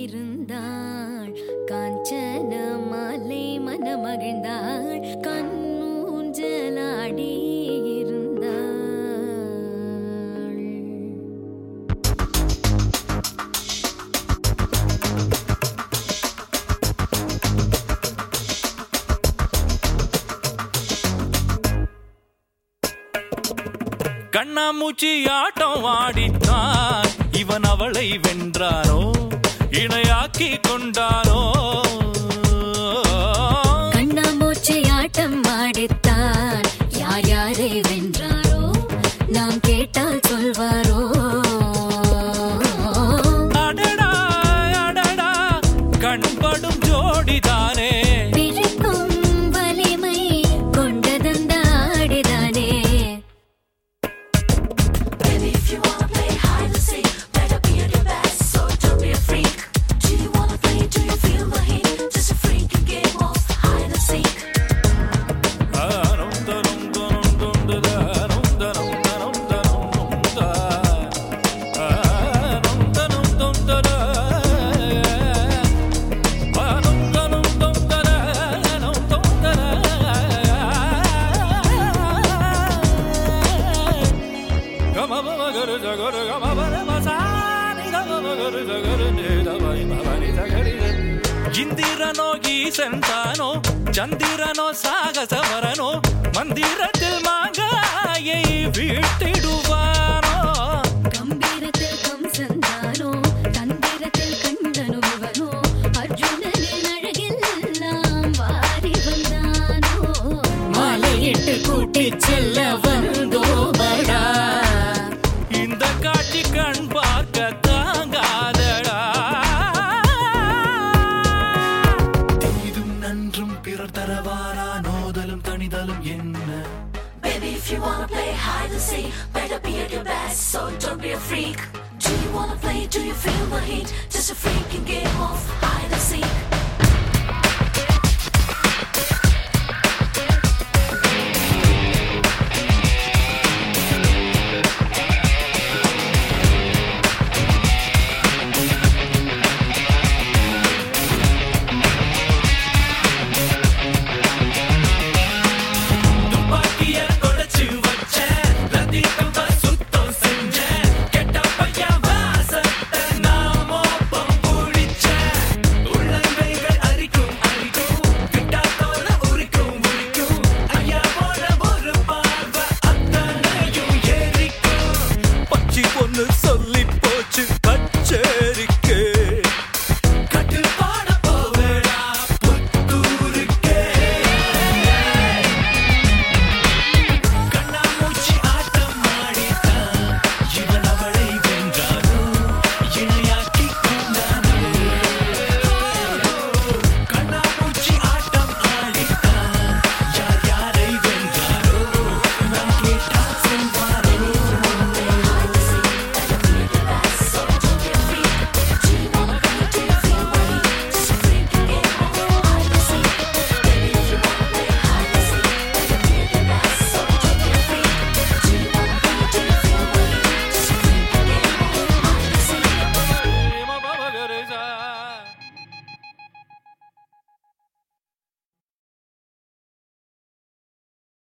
இருந்தாள் காஞ்சன மாலை மனமகிழ்ந்தாள் கண்ணூஞ்சலாடி இருந்தாள் கண்ணாமூச்சி ஆட்டம் ஆடித்தான் இவன் அவளை வென்றானோ இணையாக்கி கொண்டானோ கண்ணாமூச்சி ஆட்டம் ஆடித்தான் யார் யாரை வென்றாரோ நாம் கேட்டால் சொல்வாரோ அடடா அடடா கண்படும் ஜோடிதானே பிரிக்கும் வலிமை கொண்டதந்த ஆடிதானே Baby, if you wanna play hide and seek, better be at your best, so don't be a freak. Do you wanna play? Do you feel the heat? Just a freaking game of hide and seek. ஆரும் தரும் தரும் துண்டுதாரும் தரும் தரும் தரும் துண்டா. ஆரும் தரும் துண்டுதா. ஆரும் தரும் துண்டுதா. ஆரும் துண்டுதா. கமபமகரு ஜகரு கமபர மசானி கமபகரு ஜகரு நிதவை மவனி ஜகரித. இந்திரனோ ஈசன் தானோ சந்திரனோ சாகசவரனோ மந்திரத்தில் மாங்காயை வீட்டிடுவானோ கம்பீரத்தில் கம்சந்தானோ தந்திரத்தில் கண்டனு இவனோ அர்ஜுனனின் அழகெல்லாம் வாரி வந்தானோ மாலையிட்டு கூட்டிச் செல்ல வந்தோபடா இந்த காட்சி கண் பார்க்க தாங்காதடா தீதும் நன்றும் பிறர் தரவாரா நோதலும் தனிதலும் என்ன Baby, if you wanna play hide and seek, better be at your best, so don't be a freak. Do you wanna play? Do you feel the heat? Just a freaking game of hide and seek. துப்பாக்கிய தொலைச்சு வச்சேன் ரத்தினம் தான் சுத்தம் செஞ்சேன் கெட்ட பையன் வாசத்தை நான் மோப்பம் புடிச்சேன் உள்ளங்கைகள் அரிக்கும் அரிக்கும் கிட்டாத்தோல உரிக்கும் உரிக்கும் ஐயா போல ஒரு பார்வை அத்தனையும் எரிக்கும் பச்சி பொண்ணு சொல்